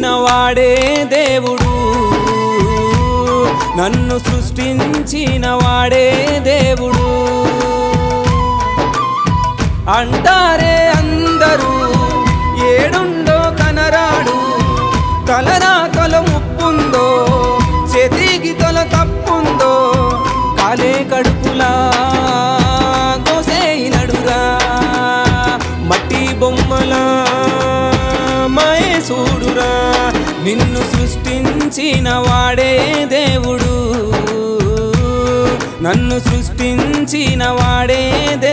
సృష్టించిన వాడే దేవుడు నన్ను సృష్టించిన వాడే దేవుడు అంటారే అందరూ ఏడుండో కనరాడు తలరా తల ముప్పుందో చేతికి తల తప్పుందో కాలే కడుపులా గోసేయినడురా మట్టి బొమ్మలా మయేసూడురా నిన్ను సృష్టించిన వాడే దేవుడు నన్ను సృష్టించిన వాడే దేవుడు